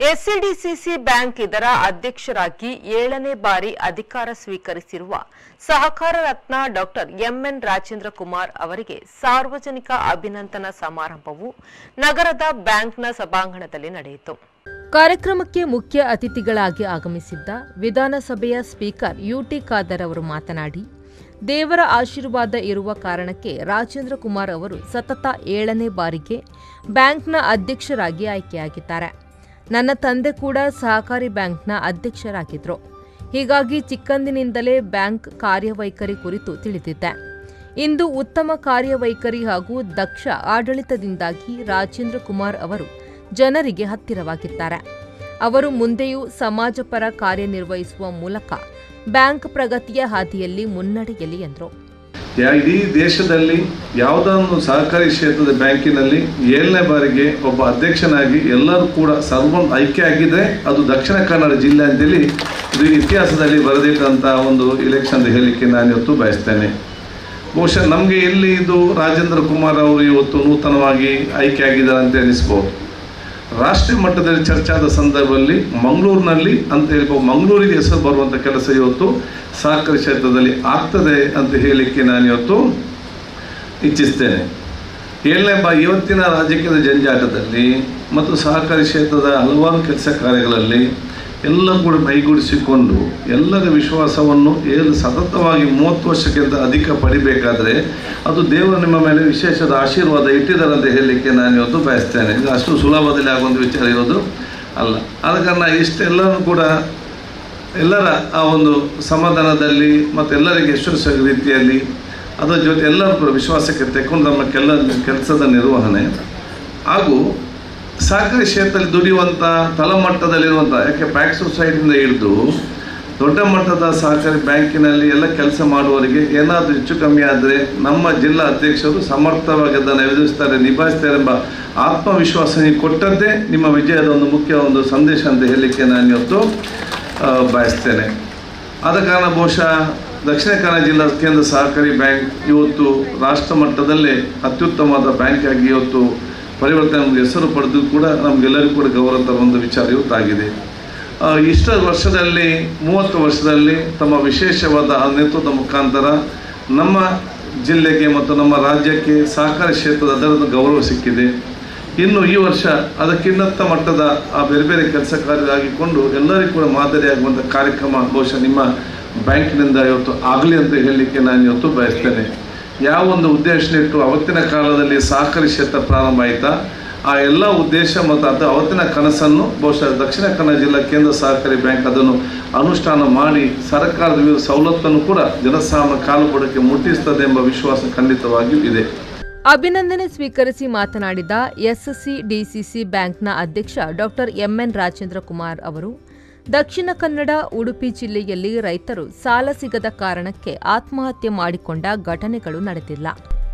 SCDCC bank ಇದರ ಅಧ್ಯಕ್ಷರಾಗಿ ಏಳನೇ ಬಾರಿ ಅಧಿಕಾರ ಸ್ವೀಕರಿಸಿರುವ ಸಹಕಾರ ರತ್ನ ಡಾಕ್ಟರ್ ಎಂಎನ್ ರಾಜೇಂದ್ರ ಕುಮಾರ್ ಅವರಿಗೆ ಸಾರ್ವಜನಿಕ ಅಭಿನಂದನಾ ಸಮಾರಂಭವು ನಗರದ ಬ್ಯಾಂಕ್ನ ಸಭಾಂಗಣದಲ್ಲಿ ನಡೆಯಿತು ಕಾರ್ಯಕ್ರಮಕ್ಕೆ ಮುಖ್ಯ ಅತಿಥಿಗಳಾಗಿ ಆಗಮಿಸಿದ್ದ ವಿಧಾನಸಭೆಯ ಸ್ಪೀಕರ್ ಯುಟಿ ಖಾದರ್ ಅವರು ಮಾತನಾಡಿ ದೇವರ ಆಶೀರ್ವಾದ ಇರುವ ಕಾರಣಕ್ಕೆ ರಾಜೇಂದ್ರ ಕುಮಾರ್ ಅವರು ಸತತ ಏಳನೇ ಬಾರಿಗೆ ಬ್ಯಾಂಕ್ನ ಅಧ್ಯಕ್ಷರಾಗಿ ಆಯ್ಕೆಯಾಗಿದ್ದಾರೆ ನನ್ನ ತಂದೆ ಕೂಡ ಸಹಕಾರಿ ಬ್ಯಾಂಕ್ನ ಅಧ್ಯಕ್ಷರಾಗಿದ್ದರು ಹೀಗಾಗಿ ಚಿಕ್ಕಂದಿನಿಂದಲೇ ಬ್ಯಾಂಕ್ ಕಾರ್ಯವೈಖರಿ ಕುರಿತು ತಿಳಿದಿದ್ದೆ ಇಂದು ಉತ್ತಮ ಕಾರ್ಯವೈಖರಿ ಹಾಗೂ ದಕ್ಷ ಆಡಳಿತದಿಂದಾಗಿ ರಾಜೇಂದ್ರ ಕುಮಾರ್ ಅವರು ಜನರಿಗೆ ಹತ್ತಿರವಾಗಿದ್ದಾರೆ ಅವರು ಮುಂದೆಯೂ ಸಮಾಜಪರ ಕಾರ್ಯನಿರ್ವಹಿಸುವ ಮೂಲಕ ಬ್ಯಾಂಕ್ ಪ್ರಗತಿಯ ಹಾದಿಯಲ್ಲಿ ಮುನ್ನಡೆಯಲಿ ಎಂದರು ಯಾ- ಇಡೀ ದೇಶದಲ್ಲಿ ಯಾವುದೊಂದು ಸಹಕಾರಿ ಕ್ಷೇತ್ರದ ಬ್ಯಾಂಕಿನಲ್ಲಿ ಏಳನೇ ಬಾರಿಗೆ ಒಬ್ಬ ಅಧ್ಯಕ್ಷನಾಗಿ ಎಲ್ಲರೂ ಕೂಡ ಸರ್ವ ಐಕ್ಯ ಆಗಿದ್ರೆ ಅದು ದಕ್ಷಿಣ ಕನ್ನಡ ಜಿಲ್ಲೆ ಅಂತೇಳಿ ಇದು ಇತಿಹಾಸದಲ್ಲಿ ಬರೆದಿಟ್ಟಂಥ ಒಂದು ಇಲೆಕ್ಷನ್ ಅಂತ ಹೇಳಲಿಕ್ಕೆ ನಾನು ಇವತ್ತು ಬಯಸ್ತೇನೆ ಬಹುಶಃ ನಮಗೆ ಎಲ್ಲಿ ಇದು ರಾಜೇಂದ್ರ ಕುಮಾರ್ ಅವರು ಇವತ್ತು ನೂತನವಾಗಿ ಆಯ್ಕೆ ಆಗಿದ್ದಾರೆ ಅಂತ ಎನಿಸ್ಬೋದು ರಾಷ್ಟ್ರೀಯ ಮಟ್ಟದಲ್ಲಿ ಚರ್ಚಾದ ಸಂದರ್ಭದಲ್ಲಿ ಮಂಗಳೂರಿನಲ್ಲಿ ಅಂತ ಹೇಳ್ಬೋದು ಮಂಗಳೂರಿಗೆ ಹೆಸರು ಬರುವಂಥ ಕೆಲಸ ಇವತ್ತು ಸಹಕಾರಿ ಕ್ಷೇತ್ರದಲ್ಲಿ ಆಗ್ತದೆ ಅಂತ ಹೇಳಲಿಕ್ಕೆ ನಾನು ಇವತ್ತು ಇಚ್ಛಿಸ್ತೇನೆ ಏಳನೇ ಬಾ ಇವತ್ತಿನ ರಾಜಕೀಯದ ಜಂಜಾಟದಲ್ಲಿ ಮತ್ತು ಸಹಕಾರಿ ಕ್ಷೇತ್ರದ ಹಲವಾರು ಕೆಲಸ ಕಾರ್ಯಗಳಲ್ಲಿ ಎಲ್ಲ ಕೂಡ ಮೈಗೂಡಿಸಿಕೊಂಡು ಎಲ್ಲರ ವಿಶ್ವಾಸವನ್ನು ಏನು ಸತತವಾಗಿ ಮೂವತ್ತು ವರ್ಷಕ್ಕಿಂತ ಅಧಿಕ ಪಡಿಬೇಕಾದರೆ ಅದು ದೇವರು ನಿಮ್ಮ ಮೇಲೆ ವಿಶೇಷದ ಆಶೀರ್ವಾದ ಇಟ್ಟಿದ್ದಾರೆ ಅಂತ ಹೇಳಲಿಕ್ಕೆ ನಾನು ಇವತ್ತು ಬಯಸ್ತೇನೆ ಇದು ಅಷ್ಟು ಸುಲಭದಲ್ಲಿ ಆಗುವಂಥ ವಿಚಾರ ಇರೋದು ಅಲ್ಲ ಆದ ಕಾರಣ ಇಷ್ಟೆಲ್ಲನೂ ಕೂಡ ಎಲ್ಲರ ಆ ಒಂದು ಸಮಾಧಾನದಲ್ಲಿ ಮತ್ತು ಎಲ್ಲರಿಗೆ ಯಶಸ್ವಿ ರೀತಿಯಲ್ಲಿ ಅದರ ಜೊತೆ ಎಲ್ಲರೂ ಕೂಡ ವಿಶ್ವಾಸಕ್ಕೆ ತೆಕ್ಕೊಂಡು ನಮ್ಮ ಕೆಲ ಕೆಲಸದ ನಿರ್ವಹಣೆ ಹಾಗೂ ಸಹಕಾರಿ ಕ್ಷೇತ್ರದಲ್ಲಿ ದುಡಿಯುವಂಥ ತಳಮಟ್ಟದಲ್ಲಿರುವಂಥ ಯಾಕೆ ಬ್ಯಾಂಕ್ ಸೊಸೈಟಿಯಿಂದ ಹಿಡಿದು ದೊಡ್ಡ ಮಟ್ಟದ ಸಹಕಾರಿ ಬ್ಯಾಂಕಿನಲ್ಲಿ ಎಲ್ಲ ಕೆಲಸ ಮಾಡುವವರಿಗೆ ಏನಾದರೂ ಹೆಚ್ಚು ಕಮ್ಮಿ ಆದರೆ ನಮ್ಮ ಜಿಲ್ಲಾ ಅಧ್ಯಕ್ಷರು ಸಮರ್ಥವಾಗಿ ಅದನ್ನು ಎದುರಿಸ್ತಾರೆ ನಿಭಾಯಿಸ್ತಾರೆ ಎಂಬ ಆತ್ಮವಿಶ್ವಾಸ ನೀವು ಕೊಟ್ಟದ್ದೇ ನಿಮ್ಮ ವಿಜಯದ ಒಂದು ಮುಖ್ಯ ಒಂದು ಸಂದೇಶ ಅಂತ ಹೇಳಲಿಕ್ಕೆ ನಾನು ಇವತ್ತು ಆ, ಬಯಸ್ತೇನೆ ಆದ ಕಾರಣ ಬಹುಶಃ ದಕ್ಷಿಣ ಕನ್ನಡ ಜಿಲ್ಲಾ ಕೇಂದ್ರ ಸಹಕಾರಿ ಬ್ಯಾಂಕ್ ಇವತ್ತು ರಾಷ್ಟ್ರ ಮಟ್ಟದಲ್ಲೇ ಅತ್ಯುತ್ತಮವಾದ ಬ್ಯಾಂಕ್ ಆಗಿ ಇವತ್ತು ಪರಿವರ್ತನೆ ನಮಗೆ ಹೆಸರು ಪಡೆದು ಕೂಡ ನಮಗೆಲ್ಲರಿಗೂ ಕೂಡ ಗೌರವ ತರುವಂಥ ವಿಚಾರ ಇವತ್ತಾಗಿದೆ ಆ, ಇಷ್ಟ ವರ್ಷದಲ್ಲಿ ಮೂವತ್ತು ವರ್ಷದಲ್ಲಿ ತಮ್ಮ ವಿಶೇಷವಾದ ಆ ನೇತೃತ್ವದ ಮುಖಾಂತರ ನಮ್ಮ ಜಿಲ್ಲೆಗೆ ಮತ್ತು ನಮ್ಮ ರಾಜ್ಯಕ್ಕೆ ಸಹಕಾರಿ ಕ್ಷೇತ್ರದ ಅದರದ ಗೌರವ ಸಿಕ್ಕಿದೆ ಇನ್ನು ಈ ವರ್ಷ ಅದಕ್ಕಿನ್ನತ್ತ ಮಟ್ಟದ ಆ ಬೇರೆ ಬೇರೆ ಕೆಲಸ ಕಾರ್ಯಗಳಾಗಿಕೊಂಡು ಎಲ್ಲರಿಗೂ ಕೂಡ ಮಾದರಿಯಾಗುವಂಥ ಕಾರ್ಯಕ್ರಮ ಬಹುಶಃ ನಿಮ್ಮ ಬ್ಯಾಂಕಿನಿಂದ ಇವತ್ತು ಆಗಲಿ ಅಂತ ಹೇಳಲಿಕ್ಕೆ ನಾನು ಇವತ್ತು ಬಯಸ್ತೇನೆ ಯಾವ ಒಂದು ಉದ್ದೇಶನಿಟ್ಟು ಅವತ್ತಿನ ಕಾಲದಲ್ಲಿ ಸಹಕಾರಿ ಕ್ಷೇತ್ರ ಪ್ರಾರಂಭ ಆಯಿತಾ ಆ ಎಲ್ಲ ಉದ್ದೇಶ ಮತ್ತು ಅದು ಅವತ್ತಿನ ಕನಸನ್ನು ಬಹುಶಃ ದಕ್ಷಿಣ ಕನ್ನಡ ಜಿಲ್ಲಾ ಕೇಂದ್ರ ಸಹಕಾರಿ ಬ್ಯಾಂಕ್ ಅದನ್ನು ಅನುಷ್ಠಾನ ಮಾಡಿ ಸರ್ಕಾರದ ವಿವಿಧ ಸವಲತ್ತನ್ನು ಕೂಡ ಜನಸಾಮಾನ್ಯ ಕಾಲು ಬುಡಕ್ಕೆ ಮುಟ್ಟಿಸ್ತದೆ ಎಂಬ ವಿಶ್ವಾಸ ಖಂಡಿತವಾಗಿಯೂ ಇದೆ ಅಭಿನಂದನೆ ಸ್ವೀಕರಿಸಿ ಮಾತನಾಡಿದ ಎಸ್ಸಿ ಡಿಸಿಸಿ ಬ್ಯಾಂಕ್ನ ಅಧ್ಯಕ್ಷ ಡಾಕ್ಟರ್ ಎಂಎನ್ ರಾಜೇಂದ್ರ ಕುಮಾರ್ ಅವರು ದಕ್ಷಿಣ ಕನ್ನಡ ಉಡುಪಿ ಜಿಲ್ಲೆಯಲ್ಲಿ ರೈತರು ಸಾಲ ಸಿಗದ ಕಾರಣಕ್ಕೆ ಆತ್ಮಹತ್ಯೆ ಮಾಡಿಕೊಂಡ ಘಟನೆಗಳು ನಡೆದಿಲ್ಲ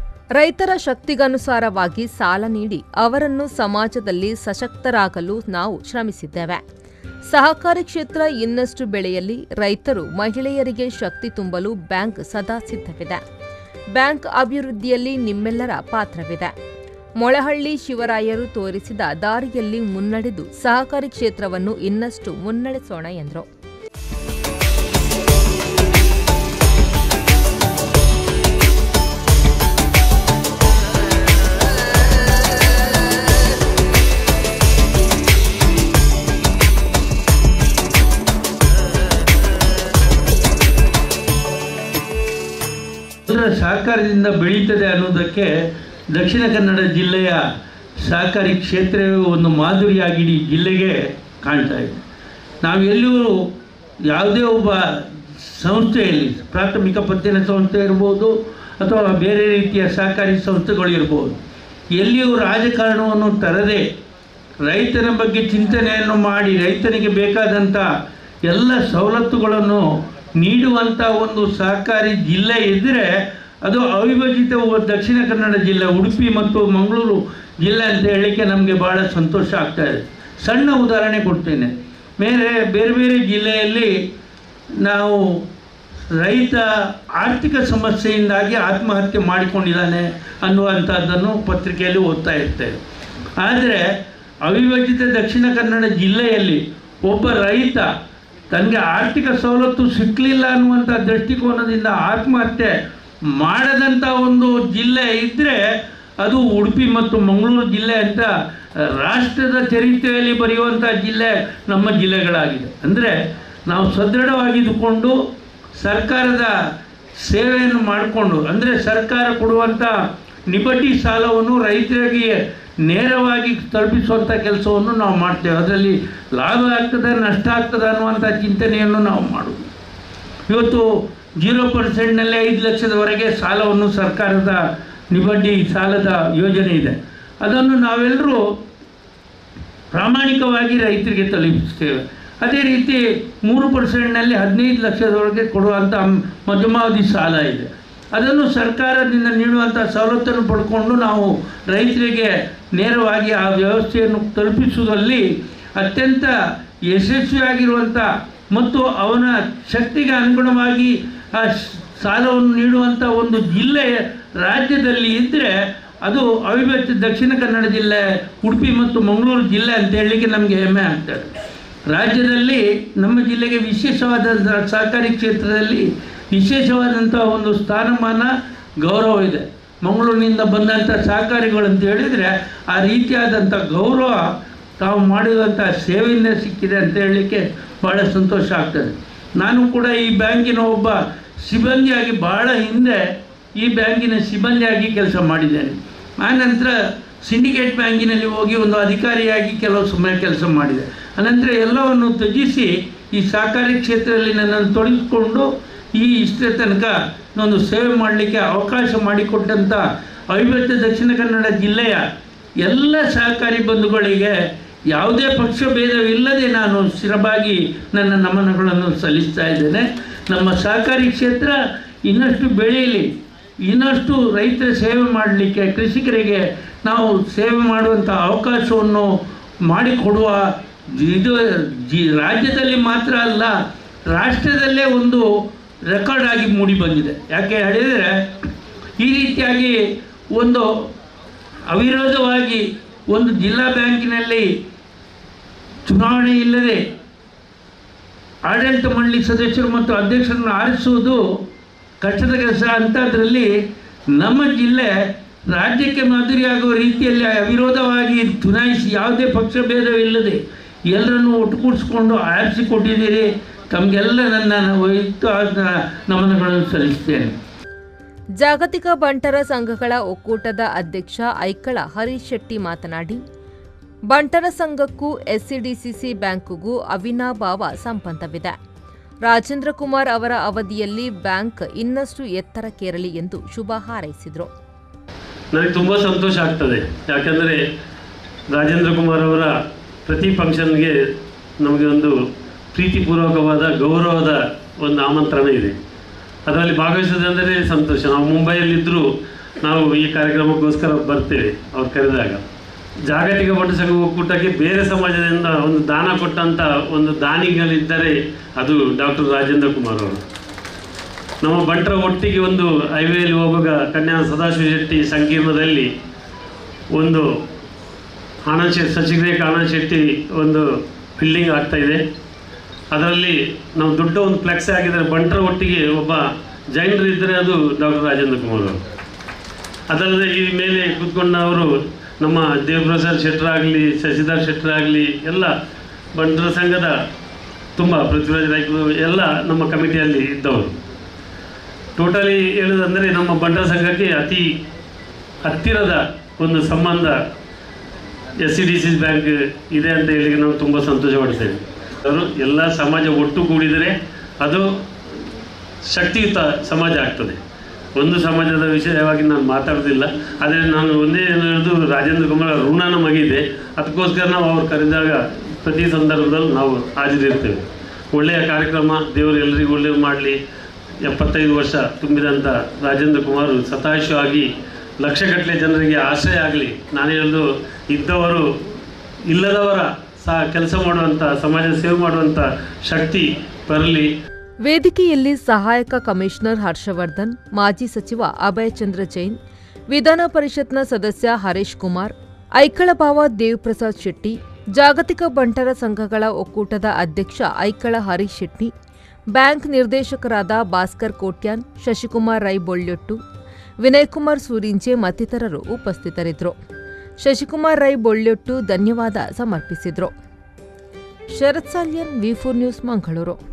ರೈತರ ಶಕ್ತಿಗನುಸಾರವಾಗಿ ಸಾಲ ನೀಡಿ ಅವರನ್ನು ಸಮಾಜದಲ್ಲಿ ಸಶಕ್ತರಾಗಲು ನಾವು ಶ್ರಮಿಸಿದ್ದೇವೆ ಸಹಕಾರಿ ಕ್ಷೇತ್ರ ಇನ್ನಷ್ಟು ಬೆಳೆಯಲಿ ರೈತರು ಮಹಿಳೆಯರಿಗೆ ಶಕ್ತಿ ತುಂಬಲು ಬ್ಯಾಂಕ್ ಸದಾ ಸಿದ್ಧವಿದೆ ಬ್ಯಾಂಕ್ ಅಭಿವೃದ್ಧಿಯಲ್ಲಿ ನಿಮ್ಮೆಲ್ಲರ ಪಾತ್ರವಿದೆ ಮೊಳಹಳ್ಳಿ ಶಿವರಾಯರು ತೋರಿಸಿದ ದಾರಿಯಲ್ಲಿ ಮುನ್ನಡೆದು ಸಹಕಾರಿ ಕ್ಷೇತ್ರವನ್ನು ಇನ್ನಷ್ಟು ಮುನ್ನಡೆಸೋಣ ಎಂದರು ಅದರ ಸಹಕಾರದಿಂದ ಬೆಳೀತದೆ ಅನ್ನೋದಕ್ಕೆ ದಕ್ಷಿಣ ಕನ್ನಡ ಜಿಲ್ಲೆಯ ಸಹಕಾರಿ ಕ್ಷೇತ್ರವೇ ಒಂದು ಮಾದರಿಯಾಗಿ ಇಡೀ ಜಿಲ್ಲೆಗೆ ಕಾಣ್ತಾ ಇದೆ ನಾವು ಎಲ್ಲಿಯೂ ಯಾವುದೇ ಒಬ್ಬ ಸಂಸ್ಥೆಯಲ್ಲಿ ಪ್ರಾಥಮಿಕ ಪತ್ತಿನ ಸಂಸ್ಥೆ ಇರ್ಬೋದು ಅಥವಾ ಬೇರೆ ರೀತಿಯ ಸಹಕಾರಿ ಸಂಸ್ಥೆಗಳು ಇರ್ಬೋದು ಎಲ್ಲಿಯೂ ರಾಜಕಾರಣವನ್ನು ತರದೆ ರೈತನ ಬಗ್ಗೆ ಚಿಂತನೆಯನ್ನು ಮಾಡಿ ರೈತನಿಗೆ ಬೇಕಾದಂಥ ಎಲ್ಲ ಸವಲತ್ತುಗಳನ್ನು ನೀಡುವಂಥ ಒಂದು ಸಹಕಾರಿ ಜಿಲ್ಲೆ ಇದ್ದರೆ ಅದು ಅವಿಭಜಿತ ಒ- ದಕ್ಷಿಣ ಕನ್ನಡ ಜಿಲ್ಲೆ ಉಡುಪಿ ಮತ್ತು ಮಂಗಳೂರು ಜಿಲ್ಲೆ ಅಂತ ಹೇಳಲಿಕ್ಕೆ ನಮಗೆ ಭಾಳ ಸಂತೋಷ ಆಗ್ತಾ ಇದೆ ಸಣ್ಣ ಉದಾಹರಣೆ ಕೊಡ್ತೇನೆ ಬೇರೆ ಬೇರೆ ಬೇರೆ ಜಿಲ್ಲೆಯಲ್ಲಿ ನಾವು ರೈತ ಆರ್ಥಿಕ ಸಮಸ್ಯೆಯಿಂದಾಗಿ ಆತ್ಮಹತ್ಯೆ ಮಾಡಿಕೊಂಡಿದ್ದಾನೆ ಅನ್ನುವಂಥದ್ದನ್ನು ಪತ್ರಿಕೆಯಲ್ಲಿ ಓದ್ತಾ ಇರ್ತೇವೆ ಆದರೆ ಅವಿಭಜಿತ ದಕ್ಷಿಣ ಕನ್ನಡ ಜಿಲ್ಲೆಯಲ್ಲಿ ಒಬ್ಬ ರೈತ ತನಗೆ ಆರ್ಥಿಕ ಸವಲತ್ತು ಸಿಕ್ಕಲಿಲ್ಲ ಅನ್ನುವಂಥ ದೃಷ್ಟಿಕೋನದಿಂದ ಆತ್ಮಹತ್ಯೆ ಮಾಡದಂಥ ಒಂದು ಜಿಲ್ಲೆ ಇದ್ದರೆ ಅದು ಉಡುಪಿ ಮತ್ತು ಮಂಗಳೂರು ಜಿಲ್ಲೆ ಅಂತ ರಾಷ್ಟ್ರದ ಚರಿತ್ರೆಯಲ್ಲಿ ಬರೆಯುವಂಥ ಜಿಲ್ಲೆ ನಮ್ಮ ಜಿಲ್ಲೆಗಳಾಗಿದೆ ಅಂದರೆ ನಾವು ಸದೃಢವಾಗಿದ್ದುಕೊಂಡು ಸರ್ಕಾರದ ಸೇವೆಯನ್ನು ಮಾಡಿಕೊಂಡು ಅಂದರೆ ಸರ್ಕಾರ ಕೊಡುವಂಥ ನಿಬಡ್ಡಿ ಸಾಲವನ್ನು ರೈತರಿಗೆ ನೇರವಾಗಿ ತಲುಪಿಸುವಂಥ ಕೆಲಸವನ್ನು ನಾವು ಮಾಡ್ತೇವೆ ಅದರಲ್ಲಿ ಲಾಭ ಆಗ್ತದೆ ನಷ್ಟ ಆಗ್ತದೆ ಅನ್ನುವಂಥ ಚಿಂತನೆಯನ್ನು ನಾವು ಮಾಡೋದು ಇವತ್ತು ಜೀರೋ ಪರ್ಸೆಂಟ್ನಲ್ಲೇ ಐದು ಲಕ್ಷದವರೆಗೆ ಸಾಲವನ್ನು ಸರ್ಕಾರದ ನಿಬಡ್ಡಿ ಸಾಲದ ಯೋಜನೆ ಇದೆ ಅದನ್ನು ನಾವೆಲ್ಲರೂ ಪ್ರಾಮಾಣಿಕವಾಗಿ ರೈತರಿಗೆ ತಲುಪಿಸ್ತೇವೆ ಅದೇ ರೀತಿ ಮೂರು ಪರ್ಸೆಂಟ್ನಲ್ಲಿ ಹದಿನೈದು ಲಕ್ಷದವರೆಗೆ ಕೊಡುವಂಥ ಮಧ್ಯಮಾವಧಿ ಸಾಲ ಇದೆ ಅದನ್ನು ಸರ್ಕಾರದಿಂದ ನೀಡುವಂಥ ಸವಲತ್ತನ್ನು ಪಡ್ಕೊಂಡು ನಾವು ರೈತರಿಗೆ ನೇರವಾಗಿ ಆ ವ್ಯವಸ್ಥೆಯನ್ನು ತಲುಪಿಸುವುದರಲ್ಲಿ ಅತ್ಯಂತ ಯಶಸ್ವಿಯಾಗಿರುವಂಥ ಮತ್ತು ಅವನ ಶಕ್ತಿಗೆ ಅನುಗುಣವಾಗಿ ಆ ಸ್- ಸಾಲವನ್ನು ನೀಡುವಂಥ ಒಂದು ಜಿಲ್ಲೆ ರಾಜ್ಯದಲ್ಲಿ ಇದ್ದರೆ ಅದು ಅವಿಭಜಿತ ದಕ್ಷಿಣ ಕನ್ನಡ ಜಿಲ್ಲೆ ಉಡುಪಿ ಮತ್ತು ಮಂಗಳೂರು ಜಿಲ್ಲೆ ಅಂತ ಹೇಳಲಿಕ್ಕೆ ನಮಗೆ ಹೆಮ್ಮೆ ಆಗ್ತದೆ ರಾಜ್ಯದಲ್ಲಿ ನಮ್ಮ ಜಿಲ್ಲೆಗೆ ವಿಶೇಷವಾದ ಸಹಕಾರಿ ಕ್ಷೇತ್ರದಲ್ಲಿ ವಿಶೇಷವಾದಂಥ ಒಂದು ಸ್ಥಾನಮಾನ ಗೌರವ ಇದೆ ಮಂಗಳೂರಿನಿಂದ ಬಂದಂಥ ಸಹಕಾರಿಗಳು ಅಂತ ಹೇಳಿದರೆ ಆ ರೀತಿಯಾದಂಥ ಗೌರವ ತಾವು ಮಾಡಿದಂಥ ಸೇವೆಯಿಂದ ಸಿಕ್ಕಿದೆ ಅಂತ ಹೇಳಲಿಕ್ಕೆ ಭಾಳ ಸಂತೋಷ ಆಗ್ತದೆ ನಾನು ಕೂಡ ಈ ಬ್ಯಾಂಕಿನ ಒಬ್ಬ ಸಿಬ್ಬಂದಿಯಾಗಿ ಬಹಳ ಹಿಂದೆ ಈ ಬ್ಯಾಂಕಿನ ಸಿಬ್ಬಂದಿಯಾಗಿ ಕೆಲಸ ಮಾಡಿದ್ದೇನೆ ಆನಂತರ ಸಿಂಡಿಕೇಟ್ ಬ್ಯಾಂಕಿನಲ್ಲಿ ಹೋಗಿ ಒಂದು ಅಧಿಕಾರಿಯಾಗಿ ಕೆಲವು ಸಮಯ ಕೆಲಸ ಮಾಡಿದೆ ಅನಂತರ ಎಲ್ಲವನ್ನು ತ್ಯಜಿಸಿ ಈ ಸಹಕಾರಿ ಕ್ಷೇತ್ರದಲ್ಲಿ ನನ್ನನ್ನು ತೊಡಗಿಸಿಕೊಂಡು ಈ ಇಷ್ಟರ ತನಕ ಒಂದು ಸೇವೆ ಮಾಡಲಿಕ್ಕೆ ಅವಕಾಶ ಮಾಡಿಕೊಟ್ಟಂಥ ಅವಿಭಜಿತ ದಕ್ಷಿಣ ಕನ್ನಡ ಜಿಲ್ಲೆಯ ಎಲ್ಲ ಸಹಕಾರಿ ಬಂಧುಗಳಿಗೆ ಯಾವುದೇ ಪಕ್ಷ ಭೇದವಿಲ್ಲದೆ ನಾನು ಸ್ಥಿರವಾಗಿ ನನ್ನ ನಮನಗಳನ್ನು ಸಲ್ಲಿಸ್ತಾ ಇದ್ದೇನೆ ನಮ್ಮ ಸಹಕಾರಿ ಕ್ಷೇತ್ರ ಇನ್ನಷ್ಟು ಬೆಳೆಯಲಿ ಇನ್ನಷ್ಟು ರೈತರ ಸೇವೆ ಮಾಡಲಿಕ್ಕೆ ಕೃಷಿಕರಿಗೆ ನಾವು ಸೇವೆ ಮಾಡುವಂಥ ಅವಕಾಶವನ್ನು ಮಾಡಿಕೊಡುವ ಇದು ಜಿ ರಾಜ್ಯದಲ್ಲಿ ಮಾತ್ರ ಅಲ್ಲ ರಾಷ್ಟ್ರದಲ್ಲೇ ಒಂದು ರೆಕಾರ್ಡ್ ಆಗಿ ಮೂಡಿ ಬಂದಿದೆ ಯಾಕೆ ಹೇಳಿದರೆ ಈ ರೀತಿಯಾಗಿ ಒಂದು ಅವಿರೋಧವಾಗಿ ಒಂದು ಜಿಲ್ಲಾ ಬ್ಯಾಂಕಿನಲ್ಲಿ ಚುನಾವಣೆ ಇಲ್ಲದೆ ಆಡಳಿತ ಮಂಡಳಿ ಸದಸ್ಯರು ಮತ್ತು ಅಧ್ಯಕ್ಷರನ್ನು ಆರಿಸುವುದು ಕಷ್ಟದ ಕೆಲಸ ಅಂಥದ್ರಲ್ಲಿ ನಮ್ಮ ಜಿಲ್ಲೆ ರಾಜ್ಯಕ್ಕೆ ಮಾದರಿಯಾಗುವ ರೀತಿಯಲ್ಲಿ ಅವಿರೋಧವಾಗಿ ಚುನಾಯಿಸಿ ಯಾವುದೇ ಪಕ್ಷ ಭೇದವಿಲ್ಲದೆ ಎಲ್ಲರನ್ನು ಒಟ್ಟುಗೂಡಿಸ್ಕೊಂಡು ಆರಿಸಿಕೊಟ್ಟಿದ್ದೀರಿ ತಮಗೆಲ್ಲ ನನ್ನ ವೈಯಕ್ತಿಕ ನಮನಗಳನ್ನು ಸಲ್ಲಿಸ್ತೇನೆ ಜಾಗತಿಕ ಬಂಟರ ಸಂಘಗಳ ಒಕ್ಕೂಟದ ಅಧ್ಯಕ್ಷ ಐಕಳ ಹರೀಶ್ ಶೆಟ್ಟಿ ಮಾತನಾಡಿ ಬಂಟರ ಸಂಘಕ್ಕೂ ಎಸ್ಸಿಡಿಸಿಸಿ ಬ್ಯಾಂಕ್ಗೂ ಅವಿನಾಭಾವ ಸಂಬಂಧವಿದೆ ರಾಜೇಂದ್ರ ಕುಮಾರ್ ಅವರ ಅವಧಿಯಲ್ಲಿ ಬ್ಯಾಂಕ್ ಇನ್ನಷ್ಟು ಎತ್ತರಕ್ಕೇರಲಿ ಎಂದು ಶುಭ ಹಾರೈಸಿದರು ನನಗೆ ತುಂಬ ಸಂತೋಷ ಆಗ್ತದೆ ಯಾಕಂದರೆ ರಾಜೇಂದ್ರ ಕುಮಾರ್ ಅವರ ಪ್ರತಿ ಫಂಕ್ಷನ್ಗೆ ನಮಗೆ ಒಂದು ಪ್ರೀತಿಪೂರ್ವಕವಾದ ಗೌರವದ ಒಂದು ಆಮಂತ್ರಣ ಇದೆ ಅದರಲ್ಲಿ ಭಾಗವಹಿಸೋದಂದರೆ ಸಂತೋಷ ನಾವು ಮುಂಬೈಯಲ್ಲಿದ್ದರೂ ನಾವು ಈ ಕಾರ್ಯಕ್ರಮಕ್ಕೋಸ್ಕರ ಬರ್ತೇವೆ ಅವ್ರು ಕರೆದಾಗ ಜಾಗತಿಕ ಒಟ್ಟು ಸಂಘ ಒಕ್ಕೂಟಕ್ಕೆ ಬೇರೆ ಸಮಾಜದಿಂದ ಒಂದು ದಾನ ಕೊಟ್ಟಂಥ ಒಂದು ದಾನಿಗಳಿದ್ದರೆ ಅದು ಡಾಕ್ಟರ್ ರಾಜೇಂದ್ರ ಕುಮಾರ್ ಅವರು ನಮ್ಮ ಬಂಟರ ಒಟ್ಟಿಗೆ ಒಂದು ಹೈವೇಲಿ ಹೋಗುವಾಗ ಕನ್ಯಾ ಸದಾಶಿವ ಶೆಟ್ಟಿ ಸಂಕೀರ್ಣದಲ್ಲಿ ಒಂದು ಆನಂದ್ ಶೆಟ್ಟಿ ಸಚಿವರೇಖ ಆನಂದ್ ಶೆಟ್ಟಿ ಒಂದು ಬಿಲ್ಡಿಂಗ್ ಆಗ್ತಾ ಇದೆ ಅದರಲ್ಲಿ ನಾವು ದೊಡ್ಡ ಒಂದು ಫ್ಲೆಕ್ಸ್ ಹಾಕಿದರೆ ಬಂಟರ ಒಟ್ಟಿಗೆ ಒಬ್ಬ ಜೈನರು ಇದ್ದರೆ ಅದು ಡಾಕ್ಟರ್ ರಾಜೇಂದ್ರ ಕುಮಾರ್ ಅವರು ಅದಲ್ಲದೆ ಈ ಮೇಲೆ ಕೂತ್ಕೊಂಡವರು ನಮ್ಮ ದೇವಪ್ರಸಾದ್ ಶೆಟ್ಟರಾಗಲಿ ಶಶಿಧರ್ ಶೆಟ್ಟರಾಗಲಿ ಎಲ್ಲ ಬಂಟರ ಸಂಘದ ತುಂಬ ಪೃಥ್ವಿರಾಜ್ ನಾಯ್ಕರು ಎಲ್ಲ ನಮ್ಮ ಕಮಿಟಿಯಲ್ಲಿ ಇದ್ದವರು ಟೋಟಲಿ ಹೇಳೋದಂದರೆ ನಮ್ಮ ಬಂಟರ ಸಂಘಕ್ಕೆ ಅತಿ ಹತ್ತಿರದ ಒಂದು ಸಂಬಂಧ S C D C bank ಇದೆ ಅಂತ ಹೇಳಿ ನಾವು ತುಂಬ ಸಂತೋಷ ಪಡ್ತೇವೆ ಅವರು ಎಲ್ಲ ಸಮಾಜ ಒಟ್ಟು ಕೂಡಿದರೆ ಅದು ಶಕ್ತಿಯುತ ಸಮಾಜ ಆಗ್ತದೆ ಒಂದು ಸಮಾಜದ ವಿಷಯವಾಗಿ ನಾನು ಮಾತಾಡೋದಿಲ್ಲ ಆದರೆ ನಾನು ಒಂದೇ ಹೇಳೋದು ರಾಜೇಂದ್ರ ಕುಮಾರ್ ಅವ್ರ ಋಣ ನಮಗಿದೆ ಅದಕ್ಕೋಸ್ಕರ ನಾವು ಅವ್ರು ಕರೆದಾಗ ಪ್ರತಿ ಸಂದರ್ಭದಲ್ಲಿ ನಾವು ಹಾಜರಿರ್ತೇವೆ ಒಳ್ಳೆಯ ಕಾರ್ಯಕ್ರಮ ದೇವರು ಎಲ್ಲರಿಗೂ ಒಳ್ಳೆಯದು ಮಾಡಲಿ ಎಪ್ಪತ್ತೈದು ವರ್ಷ ತುಂಬಿದಂಥ ರಾಜೇಂದ್ರ ಕುಮಾರ್ ಸತಾಶವಾಗಿ ಲಕ್ಷಗಟ್ಟಲೆ ಜನರಿಗೆ ಆಶ್ರಯ ಆಗಲಿ ನಾನು ಹೇಳೋದು ಇದ್ದವರು ಇಲ್ಲದವರ ಸಹ ಕೆಲಸ ಮಾಡುವಂಥ ಸಮಾಜ ಸೇವೆ ಮಾಡುವಂಥ ಶಕ್ತಿ ಬರಲಿ ವೇದಿಕೆಯಲ್ಲಿ ಸಹಾಯಕ ಕಮಿಷನರ್ ಹರ್ಷವರ್ಧನ್ ಮಾಜಿ ಸಚಿವ ಅಭಯಚಂದ್ರ ಜೈನ್ ವಿಧಾನ ಪರಿಷತ್ನ ಸದಸ್ಯ ಹರೀಶ್ ಕುಮಾರ್ ಐಕಳಭಾವ ದೇವಪ್ರಸಾದ್ ಶೆಟ್ಟಿ ಜಾಗತಿಕ ಬಂಟರ ಸಂಘಗಳ ಒಕ್ಕೂಟದ ಅಧ್ಯಕ್ಷ ಐಕಳ ಹರೀಶ್ ಶೆಟ್ಟಿ ಬ್ಯಾಂಕ್ ನಿರ್ದೇಶಕರಾದ ಭಾಸ್ಕರ್ ಕೋಟ್ಯಾನ್ ಶಶಿಕುಮಾರ್ ರೈ ಬೊಳ್ಯೊಟ್ಟು ವಿನಯಕುಮಾರ್ ಸೂರಿಂಜೆ ಮತ್ತಿತರರು ಉಪಸ್ಥಿತರಿದ್ದರು ಶಶಿಕುಮಾರ್ ರೈ ಬೊಳ್ಯೊಟ್ಟು ಧನ್ಯವಾದ ಸಮರ್ಪಿಸಿದರು Sharath Salyan V four news Mangaluru